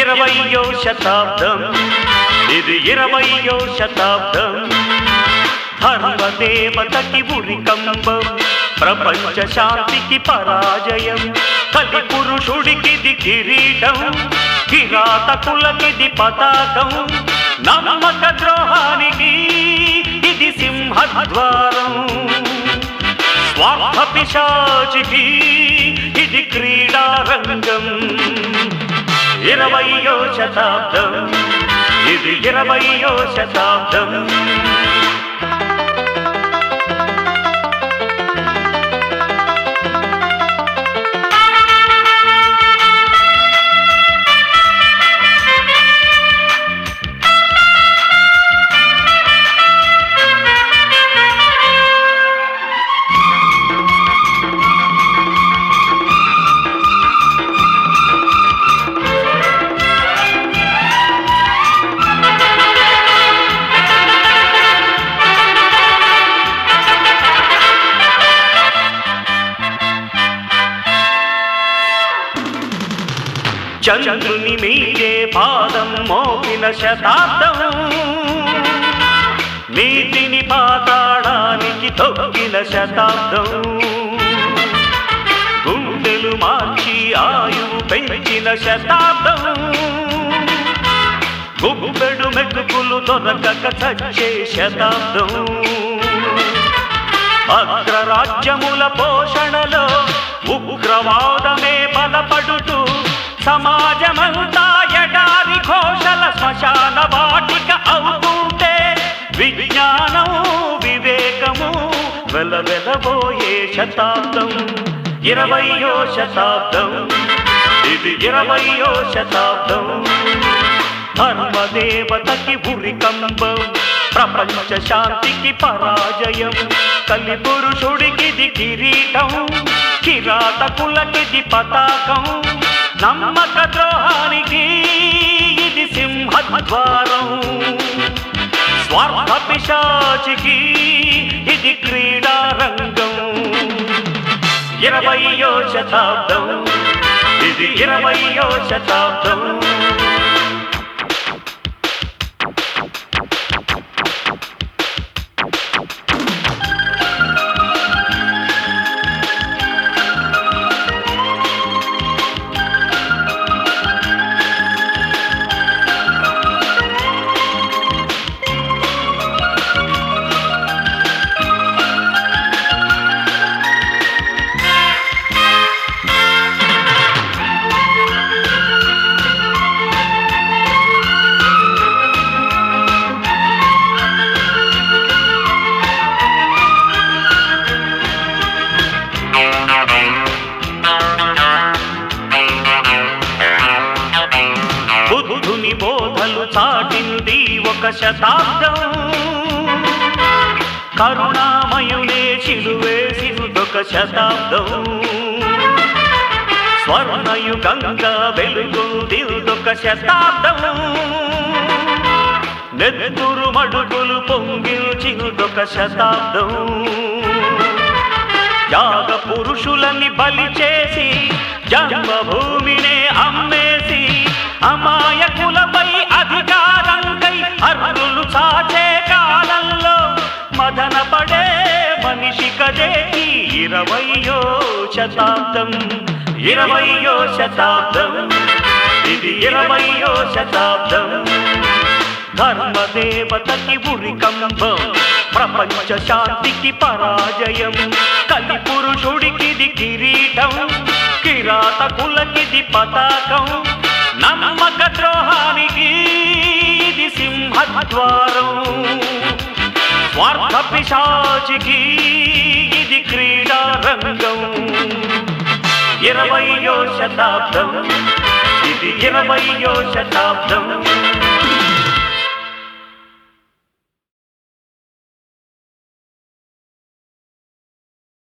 ఇరవయో శతాబ్దం ఇది ఇరవయో శతాబ్దం ధర్మదేవతకి ఉరికంబం ప్రపంచ శాంతికి పరాజయం కలి పురుషుడికిది కిరీటం కిరాతకులకిది పతాకం నమ్మక ద్రోహానికి ఇది సింహద్వారం స్వార్థ పిశాచికి ఇది క్రీడారంగం ఇరవయో శతాబ్దం ఇది ఇరవయో శతాబ్దం చంద్రుని మీదే పాదం మోపిన శతాబ్దం నీతిని పాతాడానికి తొక్కిన శతాబ్దం గుండెలు మార్చి ఆయువు పెంచిన శతాబ్దం గుప్పెడు మెతుకులు దొరకక చచ్చే శతాబ్దం అగ్రరాజ్యముల పోషణలో ఉగ్రవాదమే బలపడుతూ సమాజమంతా ఎడారి ఘోషల శ్మశాన వాటిక అవుతుంటే విజ్ఞానం వివేకము వెలవెలబోయే శతాబ్దం ఇరవయో శతాబ్దం ఇది ఇరవయో శతాబ్దం ధర్మదేవతకి ఉరికంబం ప్రపంచ శాంతికి పరాజయం కలి పురుషుడికిది కిరీటం కిరాతకులకిది పతాకం నమ్మక ద్రోహానికి ఇది సింహద్వారం స్వార్థ పిశాచికి ఇది క్రీడారంగం ఇరవయో శతాబ్దం ఇది ఇరవయో శతాబ్దం బుద్ధుని బోధలు చాటింది ఒక శతాబ్దం కరుణామయునే చిలువేసిందొక శతాబ్దం స్వర్ణయుగంగా వెలుగుందిదొక శతాబ్దం నెత్తురు మడుగులు పొంగిల్చిందొక శతాబ్దం యాగ పురుషులని బలి చేసి జన్మభూమినే అమ్మేసి అమాయకులపై అధికారంకై అర్హులు చాచే కాలంలో మదన పడే మనిషి కదే ఈ ఇరవయో శతాబ్దం ఇరవయో శతాబ్దం ఇది ఇరవయో శతాబ్దం ధర్మదేవతకి ఉరికంబం ప్రపంచ శాంతికి పరాజయం కలి పురుషుడికిది కిరీటం కిరాతకులకిది పతాకం నమ్మక ద్రోహానికి ఇది సింహద్వారం స్వార్థ పిశాచికి ఇది క్రీడారంగం ఇరవయో శతాబ్దం ఇది ఇరవయో శతాబ్దం